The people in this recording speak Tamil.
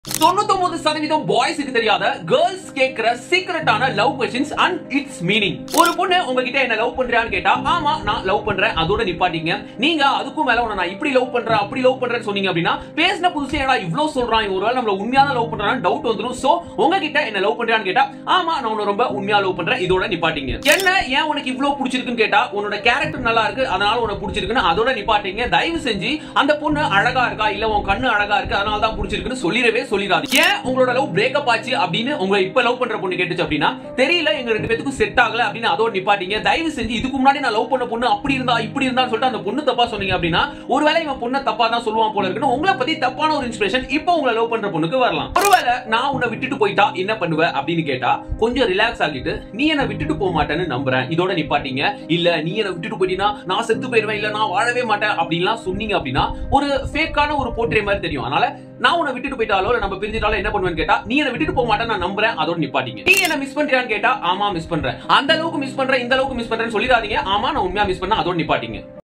தொண்ணூத்தொன்பது சதவீதம் பாய்ஸுக்கு தெரியாத கேர்ள்ஸ் கேட்கிற சீக்கிரட்டான love questions and its meaning ஒரு பொண்ணு உங்ககிட்ட என்ன லவ் பண்றியான்னு கேட்டா ஆமா நான் லவ் பண்றேன் அதோட நிப்பாட்டிங்க நீங்க அதுக்கும் மேல உன்னை நான் இப்படி லவ் பண்றேன் அப்படி லவ் பண்றேன்னு சொன்னீங்க அப்படின்னா பேசின புதுசுல ஏடா இவ்ளோ சொல்றான் இவன் ஒருவேளை நம்மள உண்மையான லவ் பண்றான்னு டவுட் வந்துரும் சோ உங்ககிட்ட என்ன லவ் பண்றியான்னு கேட்டா ஆமா நான் உன்னை ரொம்ப உண்மையா லவ் பண்றேன் இதோட நிப்பாட்டிங்க என்ன ஏன் உனக்கு இவ்ளோ பிடிச்சிருக்குன்னு கேட்டா உன்னோட கேரக்டர் நல்லா இருக்கு அதனால உனக்கு பிடிச்சிருக்குன்னு அதோட நிப்பாட்டிங்க தயவு செஞ்சு அந்த பொண்ணு அழகா இருக்கா இல்ல உன் கண்ணு அழகா இருக்கு அதனால தான் பிடிச்சிருக்குன்னு சொல்லிடவே சொல்லிடாது ஏன் உங்களோட லவ் பிரேக்கப் ஆச்சு அப்படின்னு உங்க இப்ப லவ் பண்ற பொண்ணு கேட்டுச்சு அப்படின்னா தெரியல எங்க ரெண்டு பேத்துக்கும் செட் ஆகல அப்படின்னு அதோட நிப்பாட்டிங்க தயவு செஞ்சு இதுக்கு முன்னாடி நான் லவ் பண்ண பொண்ணு அப்படி இருந்தா இப்படி இருந்தா சொல்லிட்டு அந்த பொண்ணு தப்பா சொன்னீங்க அப்படின்னா ஒருவேளை இவன் பொண்ணை தப்பா தான் சொல்லுவான் போல இருக்குன்னு உங்களை பத்தி தப்பான ஒரு இன்ஸ்பிரேஷன் இப்போ உங்களை லவ் பண்ற பொண்ணுக்கு வரலாம் ஒருவேளை நான் உன்னை விட்டுட்டு போயிட்டா என்ன பண்ணுவ அப்படின்னு கேட்டா கொஞ்சம் ரிலாக்ஸ் ஆகிட்டு நீ என்ன விட்டுட்டு போக மாட்டேன்னு நம்புறேன் இதோட நிப்பாட்டிங்க இல்ல நீ என்ன விட்டுட்டு போயிட்டீங்கன்னா நான் செத்து போயிருவேன் இல்ல நான் வாழவே மாட்டேன் அப்படின்லாம் சொன்னீங்க அப்படின்னா ஒரு ஃபேக்கான ஒரு போர்ட்ரே மாதிரி தெரியும் அதனால நான் உன்னை விட்டுட்டு போயிட்டாலோ இல்ல நம்ம பிரிஞ்சிட்டாலோ என்ன பண்ணுவேன்னு கேட்டா நீ என்ன விட்டுட்டு போக மாட்டேன் நான் நம்புறேன் அதோட நிப்பாட்டிங்க நீ என்ன மிஸ் பண்றியான்னு கேட்டா ஆமா மிஸ் பண்றேன் அந்த அளவுக்கு மிஸ் பண்றேன் இந்த அளவுக்கு மிஸ் பண்றேன்னு சொல்லிடாதீங்க ஆமா நான் உண்மையா மிஸ் பண்ண அதோட நிப்பாட்டிங்க